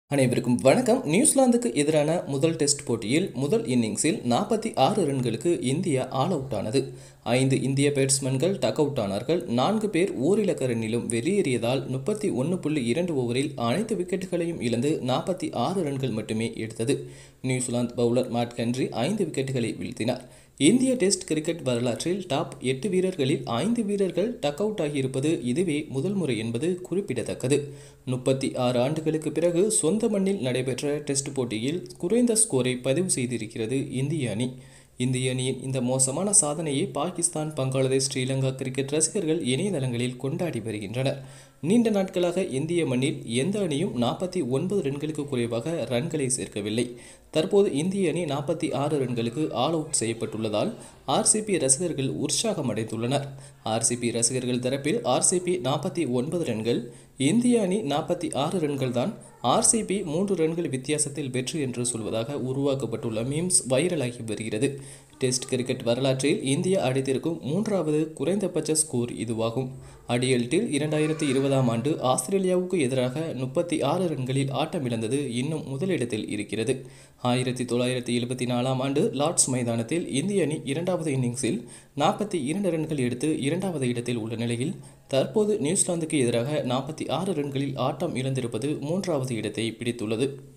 அனைவருக்கும் வணக்கம் நியூசிலாந்துக்கு எதிரான முதல் டெஸ்ட் போட்டியில் முதல் இன்னிங்ஸில் நாற்பத்தி ஆறு ரன்களுக்கு இந்தியா ஆல் அவுட் ஆனது ஐந்து இந்திய பேட்ஸ்மேன்கள் டக் அவுட் ஆனார்கள் நான்கு பேர் ஓரிலக்க ரன்னிலும் வெளியேறியதால் முப்பத்தி ஒன்று புள்ளி இரண்டு ஓவரில் அனைத்து விக்கெட்டுகளையும் இழந்து நாற்பத்தி ஆறு ரன்கள் மட்டுமே எடுத்தது நியூசிலாந்து பவுலர் மேட் ஹென்றி ஐந்து விக்கெட்டுகளை வீழ்த்தினார் இந்திய டெஸ்ட் கிரிக்கெட் வரலாற்றில் டாப் எட்டு வீரர்களில் ஐந்து வீரர்கள் டக் அவுட் ஆகியிருப்பது இதுவே முதல் முறை என்பது குறிப்பிடத்தக்கது முப்பத்தி ஆறு ஆண்டுகளுக்கு பிறகு சொந்த மண்ணில் நடைபெற்ற டெஸ்ட் போட்டியில் குறைந்த ஸ்கோரை பதிவு செய்திருக்கிறது இந்திய அணி இந்திய அணியின் இந்த மோசமான சாதனையை பாகிஸ்தான் பங்களாதேஷ் ஸ்ரீலங்கா கிரிக்கெட் ரசிகர்கள் இணையதளங்களில் கொண்டாடி வருகின்றனர் நீண்ட நாட்களாக இந்திய மண்ணில் எந்த அணியும் நாற்பத்தி ஒன்பது ரன்களுக்கு குறைவாக ரன்களை சேர்க்கவில்லை தற்போது இந்திய அணி நாற்பத்தி ஆறு ரன்களுக்கு ஆல் அவுட் செய்யப்பட்டுள்ளதால் ஆர்சிபி ரசிகர்கள் உற்சாகம் அடைந்துள்ளனர் ஆர்சிபி ரசிகர்கள் தரப்பில் ஆர்சிபி நாற்பத்தி ஒன்பது ரன்கள் இந்திய அணி நாற்பத்தி ஆறு ரன்கள் தான் ஆர்சிபி மூன்று ரன்கள் வித்தியாசத்தில் வெற்றி என்று சொல்வதாக உருவாக்கப்பட்டுள்ள மீம்ஸ் வைரலாகி வருகிறது டெஸ்ட் கிரிக்கெட் வரலாற்றில் இந்தியா அடித்திருக்கும் மூன்றாவது குறைந்தபட்ச ஸ்கோர் இதுவாகும் அடியல்ட்டில் இரண்டாயிரத்தி இருபதாம் ஆண்டு ஆஸ்திரேலியாவுக்கு எதிராக முப்பத்தி ஆறு ரன்களில் ஆட்டமிழந்தது இன்னும் முதலிடத்தில் இருக்கிறது ஆயிரத்தி தொள்ளாயிரத்தி எழுபத்தி நாலாம் ஆண்டு லார்ட்ஸ் மைதானத்தில் இந்திய அணி இரண்டாவது இன்னிங்ஸில் நாற்பத்தி இரண்டு ரன்கள் எடுத்து இரண்டாவது இடத்தில் உள்ள நிலையில் தற்போது நியூசிலாந்துக்கு எதிராக நாற்பத்தி ஆறு ரன்களில் ஆட்டம் இழந்திருப்பது மூன்றாவது இடத்தை பிடித்துள்ளது